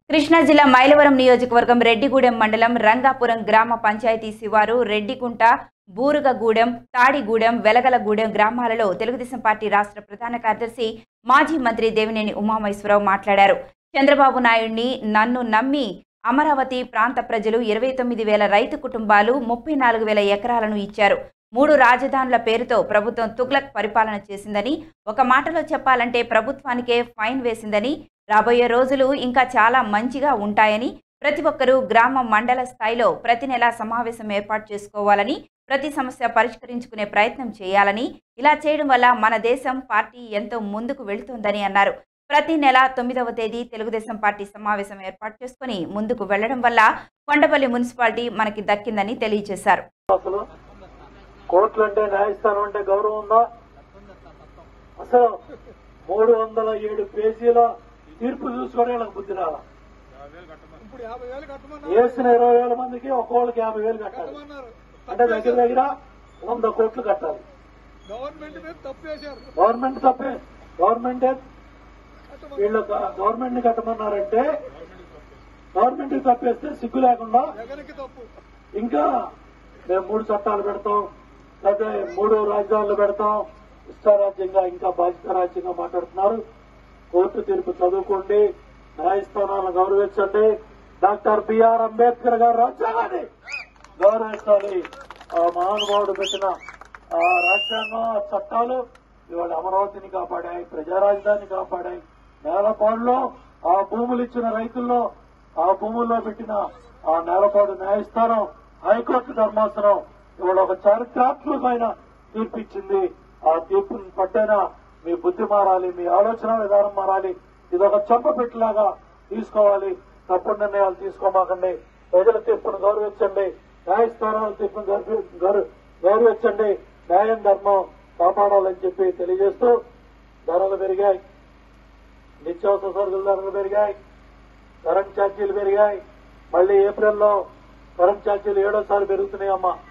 కృష్ణా జిల్లా మైలవరం నియోజకవర్గం రెడ్డిగూడెం మండలం రంగాపురం గ్రామ పంచాయతీ శివారు రెడ్డికుంట బూరుగగూడెం తాడిగూడెం వెలగలగూడెం గ్రామాలలో తెలుగుదేశం పార్టీ రాష్ట్ర ప్రధాన కార్యదర్శి మాజీ మంత్రి దేవినేని ఉమామహేశ్వరరావు మాట్లాడారు చంద్రబాబు నాయుడిని నన్ను నమ్మి అమరావతి ప్రాంత ప్రజలు ఇరవై తొమ్మిది వేల రైతు కుటుంబాలు ముప్పై నాలుగు వేల ఎకరాలను ఇచ్చారు మూడు రాజధానుల పేరుతో ప్రభుత్వం తుగ్లక్ పరిపాలన చేసిందని ఒక మాటలో చెప్పాలంటే ప్రభుత్వానికే ఫైన్ వేసిందని రాబోయే రోజులు ఇంకా చాలా మంచిగా ఉంటాయని ప్రతి ఒక్కరూ గ్రామ మండల స్థాయిలో ప్రతి నెలా సమావేశం ఏర్పాటు చేసుకోవాలని ప్రతి సమస్య పరిష్కరించుకునే ప్రయత్నం చేయాలని ఇలా చేయడం వల్ల మన దేశం పార్టీ ఎంతో ముందుకు వెళుతుందని అన్నారు ప్రతి నెల తొమ్మిదవ తేదీ తెలుగుదేశం పార్టీ సమావేశం ఏర్పాటు చేసుకుని ముందుకు వెళ్లడం వల్ల కొండపల్లి మున్సిపాలిటీ మనకి దక్కిందని తెలియజేశారు అసలు కోర్టులు అంటే న్యాయస్థానం అంటే గౌరవం ఉందా అసలు మూడు వందల ఏడు పేజీల తీర్పు చూసుకొని వీళ్ళకి బుద్ధి రాలా ఇప్పుడు యాభై వేలు కట్టమన్నారు వేసిన ఇరవై వేల మందికి ఒక్కోళ్ళకి యాభై వేలు కట్టాలి కట్టమన్నారు అంటే దగ్గర దగ్గర వంద కోట్లు కట్టాలి గవర్నమెంట్ మీద తప్పు వేశారు గవర్నమెంట్ తప్పే గవర్నమెంట్ కట్టమన్నారు వీళ్ళు గవర్నమెంట్ ని కట్టమన్నారంటే గవర్నమెంట్ కి తప్పేస్తే సిగ్గు లేకుండా జగన్కి తప్పు ఇంకా మేము మూడు చట్టాలు పెడతాం లేకపోతే మూడు రాజధానులు పెడతాం ఇష్టారాజ్యంగా ఇంకా బాధ్యత రాజ్యంగా మాట్లాడుతున్నారు కోర్టు తీర్పు చదువుకోండి న్యాయస్థానాలను గౌరవించండి డాక్టర్ బిఆర్ అంబేద్కర్ గారు రాజ్యాంగాన్ని గౌరవించాలి ఆ మహానుభావుడు పెట్టిన ఆ రాజ్యాంగం ఆ చట్టాలు ఇవాళ అమరావతిని కాపాడాయి ప్రజా రాజధానిని కాపాడాయి నేలపాడులో ఆ భూములు ఇచ్చిన రైతుల్లో ఆ భూముల్లో పెట్టిన ఆ నేలపాడు న్యాయస్థానం హైకోర్టు ధర్మాసనం ఇవాళ ఒక చారిత్రాత్మకమైన తీర్పు ఇచ్చింది ఆ తీర్పుని పట్టైనా మీ బుద్ధి మారాలి మీ ఆలోచన విధానం మారాలి ఇది ఒక చెంపపెట్టులాగా తీసుకోవాలి తప్పుడు నిర్ణయాలు తీసుకోమాకండి ప్రజల తీర్పును గౌరవించండి న్యాయస్థానాల తీర్పును గౌరవి- గౌరవ- గౌరవించండి న్యాయం ధర్మం కాపాడాలని చెప్పి తెలియజేస్తూ ధరలు పెరిగాయి నిత్యావసర సరుకుల ధరలు పెరిగాయి కరెంట్ ఛార్జీలు పెరిగాయి మళ్ళీ ఏప్రిల్లో కరెంట్ ఛార్జీలు ఏడోసారి పెరుగుతున్నాయమ్మా